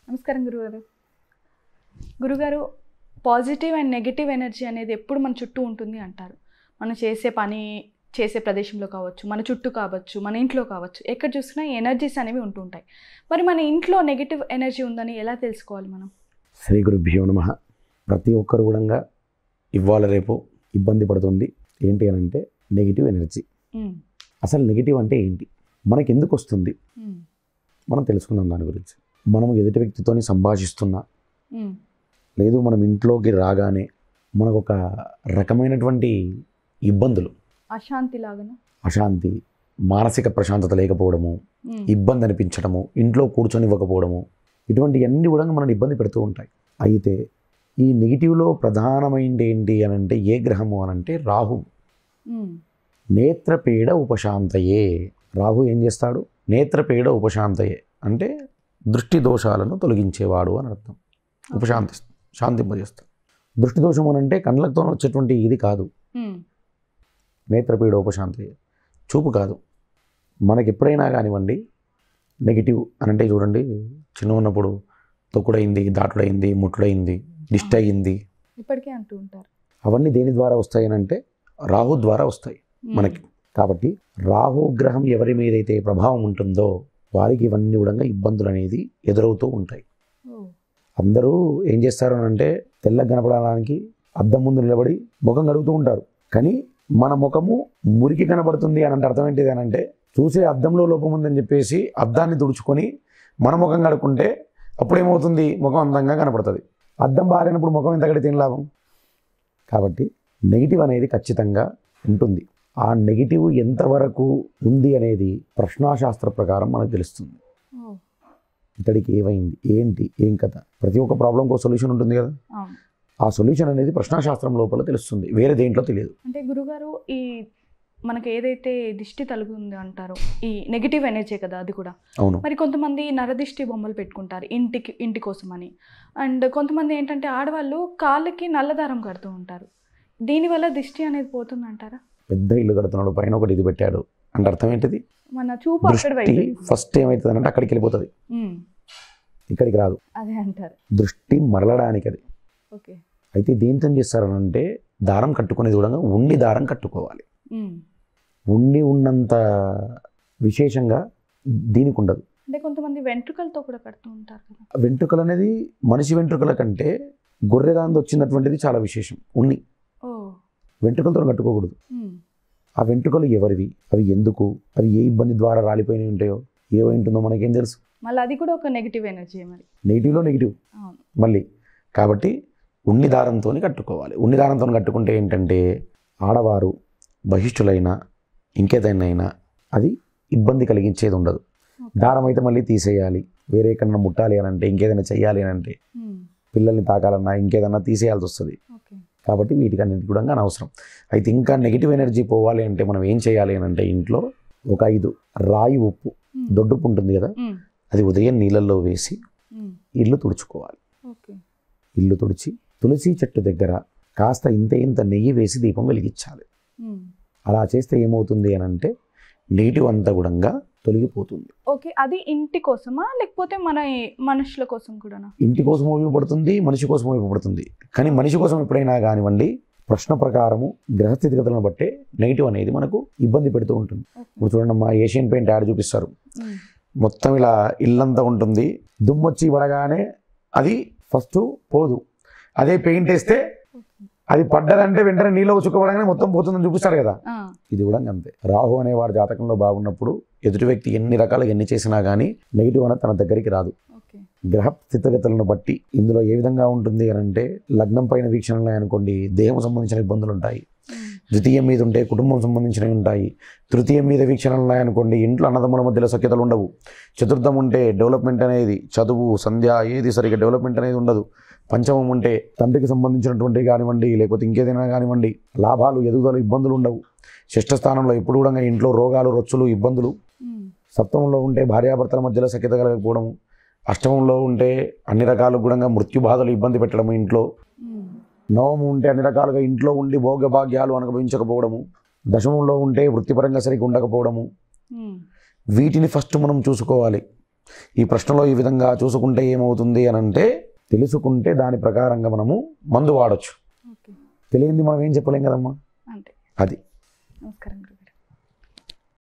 నమస్కారం గురుగారు గురుగారు పాజిటివ్ అండ్ నెగిటివ్ ఎనర్జీ అనేది ఎప్పుడు మన చుట్టూ ఉంటుంది అంటారు మనం చేసే పని చేసే ప్రదేశంలో కావచ్చు మన చుట్టూ కావచ్చు మన ఇంట్లో కావచ్చు ఎక్కడ చూసినా ఈ ఎనర్జీస్ అనేవి ఉంటుంటాయి మరి మన ఇంట్లో నెగిటివ్ ఎనర్జీ ఉందని ఎలా తెలుసుకోవాలి మనం శ్రీ గురుభ్యో నమ ప్రతి ఒక్కరు కూడా ఇవాళ రేపు ఇబ్బంది పడుతుంది ఏంటి అని అంటే నెగిటివ్ ఎనర్జీ ఉమ్, అసలు నెగిటివ్ అంటే ఏంటి మనకి ఎందుకు వస్తుంది ఉమ్, మనం తెలుసుకుందాం దాని గురించి మనం ఎదుటి వ్యక్తితోని సంభాషిస్తున్నా ఉమ్, లేదు మనం ఇంట్లోకి రాగానే మనకు ఒక రకమైనటువంటి ఇబ్బందులు అశాంతి లాగానా అశాంతి మానసిక ప్రశాంతత లేకపోవడము ఉమ్, ఇబ్బంది అనిపించడము ఇంట్లో కూర్చొని ఇవ్వకపోవడము ఇటువంటి అన్ని కూడా మనల్ని ఇబ్బంది పెడుతూ ఉంటాయి అయితే ఈ నెగిటివ్లో ప్రధానమైనది ఏంటి అని అంటే ఏ గ్రహము అని అంటే రాహు ఉమ్, నేత్రపీడ ఉపశాంతయే రాహు ఏం చేస్తాడు నేత్రపీడ ఉపశాంతయే అంటే దృష్టి దోషాలను తొలగించేవాడు అని అర్థం ఉపశాంతి శాంతింపజేస్తాడు దృష్టి దోషం అని అంటే కళ్ళతో వచ్చేటువంటి ఇది కాదు ఉమ్, నేత్రపీడ ఉపశాంతి చూపు కాదు మనకి ఎప్పుడైనా కానివ్వండి నెగిటివ్ అని అంటే చూడండి చిన్న ఉన్నప్పుడు తొక్కుడైంది దాటుడైంది ముట్టుడైంది దిష్టి అయింది ఇప్పటికే అంటూ ఉంటారు అవన్నీ దేని ద్వారా వస్తాయి అని అంటే రాహు ద్వారా వస్తాయి ఉమ్, మనకి కాబట్టి రాహు గ్రహం ఎవరి మీద అయితే ప్రభావం ఉంటుందో వారికి ఇవన్నీ కూడా ఇబ్బందులు అనేది ఎదురవుతూ ఉంటాయి ఓ, అందరూ ఏం చేస్తారు అని అంటే తెల్లగా కనపడడానికి అద్దం ముందు నిలబడి ముఖం కడుగుతూ ఉంటారు కానీ మన ముఖము మురికి కనబడుతుంది అని అంటే అర్థం ఏంటిది అని అంటే చూసే అద్దంలో లోపం ఉందని చెప్పేసి అద్దాన్ని తుడుచుకొని మన ముఖం కడుక్కుంటే అప్పుడేమవుతుంది ముఖం అందంగా కనపడుతుంది అద్దం బారినప్పుడు ముఖం ఎంత కడితే ఏం లాభం కాబట్టి నెగిటివ్ అనేది ఖచ్చితంగా ఉంటుంది ఆ నెగిటివ్ ఎంతవరకు ఉంది అనేది ప్రశ్నాశాస్త్ర ప్రకారం మనకు తెలుస్తుంది ఓ, ఇతడికి ఏమైంది ఏంటి ఏం కథ ప్రతి ఒక్క ప్రాబ్లంకి ఒక సొల్యూషన్ ఉంటుంది కదా అవును ఆ సొల్యూషన్ అనేది ప్రశ్నాశాస్త్రం లోపల తెలుస్తుంది వేరే దేంట్లో తెలియదు అంటే గురుగారు ఈ మనకి ఏదైతే దిష్టి తలుగుంది అంటారో ఈ నెగిటివ్ ఎనర్జీ కదా అది కూడా అవును మరి కొంతమంది నరదిష్టి బొమ్మలు పెట్టుకుంటారు ఇంటికి ఇంటి కోసం అని అండ్ కొంతమంది ఏంటంటే ఆడవాళ్ళు కాళ్ళకి నల్లదారం కడుతూ ఉంటారు దీనివల్ల దిష్టి అనేది పోతుంది అంటారా పెద్ద ఇల్లు కడుతున్నాడు పైన ఒకటి ఇది పెట్టాడు అంటే అర్థం ఏంటిది మన చూపు అక్కడ దృష్టి వైపు ఫస్ట్ ఏమవుతుంది అంటే అక్కడికి వెళ్ళిపోతుంది ఉమ్, ఇక్కడికి రాదు అదే అంటారు దృష్టి మరలడానికి అది ఓకే అయితే దేంతో చేస్తారనంటే దారం కట్టుకునేది కూడా ఉండి దారం కట్టుకోవాలి ఉమ్. ఉండి ఉన్నంత విశేషంగా దీనికి ఉండదు అంటే కొంతమంది వెంట్రుకలతో కూడా కడుతూ ఉంటారు కదా వెంట్రుకలు అనేది మనిషి వెంట్రుకల కంటే గొర్రె దాంతో వచ్చినటువంటిది చాలా విశేషం ఉన్ని ఓ వెంట్రుకలతో కట్టుకోకూడదు ఉమ్, ఆ వెంట్రుకలు ఎవరివి అవి ఎందుకు అవి ఏ ఇబ్బంది ద్వారా రాలిపోయినవి ఉంటాయో ఏమై ఉంటుందో మనకేం తెలుసు మళ్ళీ అది కూడా ఒక నెగిటివ్ ఎనర్జీ మరి నెగిటివ్లో నెగిటివ్ అవును మళ్ళీ కాబట్టి ఉన్ని దారంతో కట్టుకోవాలి ఉన్ని దారంతో కట్టుకుంటే ఏంటంటే ఆడవారు బహిష్ఠులైన ఇంకేదైనా అది ఇబ్బంది కలిగించేది ఉండదు ఓకే. దారం అయితే మళ్ళీ తీసేయాలి వేరే ఎక్కడన్నా ముట్టాలి అని అంటే ఇంకేదైనా చెయ్యాలి అని అంటే ఉమ్, పిల్లల్ని తాకాలన్నా ఇంకేదన్నా తీసేయాల్సి వస్తుంది ఓకే కాబట్టి వీటికన్నిటి కూడా అనవసరం అయితే ఇంకా నెగిటివ్ ఎనర్జీ పోవాలి అంటే మనం ఏం చేయాలి అని అంటే ఇంట్లో ఒక ఐదు రాయి ఉప్పు ఉమ్, దొడ్డుప్పు ఉంటుంది కదా ఉమ్, అది ఉదయం నీళ్ళల్లో వేసి ఉమ్, ఇల్లు తుడుచుకోవాలి ఓకే ఇల్లు తుడిచి తులసి చెట్టు దగ్గర కాస్త ఇంత ఇంత నెయ్యి వేసి దీపం వెలిగించాలి ఉమ్. అలా చేస్తే ఏమవుతుంది అని అంటే నెగిటివ్ అంతా కూడా తొలగిపోతుంది ఓకే అది ఇంటి కోసమా లేకపోతే మన మనుషుల కోసం కూడానా ఇంటి కోసం ఉపయోగపడుతుంది మనిషి కోసం ఉపయోగపడుతుంది కానీ మనిషి కోసం ఎప్పుడైనా కానివ్వండి ప్రశ్న ప్రకారము గ్రహస్థితిగతులను బట్టే నెగిటివ్ అనేది మనకు ఇబ్బంది పెడుతూ ఉంటుంది ఓకే ఇప్పుడు చూడండి అమ్మా ఏషియన్ పెయింట్ యాడ్ చూపిస్తారు ఉమ్, మొత్తం ఇలా ఇల్లంతా ఉంటుంది దుమ్మొచ్చి పడగానే అది ఫస్ట్ పోదు అదే పెయింట్ వేస్తే ఓకే. అది పడ్డదంటే వెంటనే నీళ్ళు చుక్కబడగానే మొత్తం పోతుందని చూపిస్తారు కదా ఆ, ఇది కూడా అంతే రాహు అనేవాడు జాతకంలో బాగున్నప్పుడు ఎదుటి వ్యక్తి ఎన్ని రకాలుగా ఎన్ని చేసినా కానీ నెగిటివ్ అనేది తన దగ్గరికి రాదు ఓకే గ్రహ స్థితిగతులను బట్టి ఇందులో ఏ విధంగా ఉంటుంది అని అంటే లగ్నం పైన వీక్షణలు అనుకోండి దేహం సంబంధించిన ఇబ్బందులు ఉంటాయి ఉమ్, ద్వితీయం మీద ఉంటే కుటుంబం సంబంధించినవి ఉంటాయి తృతీయం మీద వీక్షణలు ఉన్నాయనుకోండి ఇంట్లో అన్నదమ్ముల మధ్యలో సఖ్యతలు ఉండవు చతుర్థం ఉంటే డెవలప్మెంట్ అనేది చదువు సంధ్య ఏది సరిగ్గా డెవలప్మెంట్ అనేది ఉండదు పంచమం ఉంటే తండ్రికి సంబంధించినటువంటి కానివ్వండి లేకపోతే ఇంకేదైనా కానివ్వండి లాభాలు ఎదుగుదల ఇబ్బందులు ఉండవు షష్ఠ స్థానంలో ఎప్పుడు కూడా ఇంట్లో రోగాలు రొచ్చులు ఇబ్బందులు ఉమ్, సప్తమంలో ఉంటే భార్యాభర్తల మధ్యలో సఖ్యత కలగకపోవడము అష్టమంలో ఉంటే అన్ని రకాల గుణంగా మృత్యు బాధలు ఇబ్బంది పెట్టడము ఇంట్లో ఉమ్, నవము ఉంటే అన్ని రకాలుగా ఇంట్లో ఉండి భోగభాగ్యాలు అనుభవించకపోవడము దశమంలో ఉంటే వృత్తిపరంగా సరిగ్గా ఉండకపోవడము ఉమ్, వీటిని ఫస్ట్ మనం చూసుకోవాలి ఈ ప్రశ్నలో ఈ విధంగా చూసుకుంటే ఏమవుతుంది అని అంటే తెలుసుకుంటే దాని ప్రకారంగా మనము మందు వాడచ్చు ఓకే తెలియంది మనం ఏం చెప్పలేం కదమ్మా అంతే అది నమస్కారం గురుగారు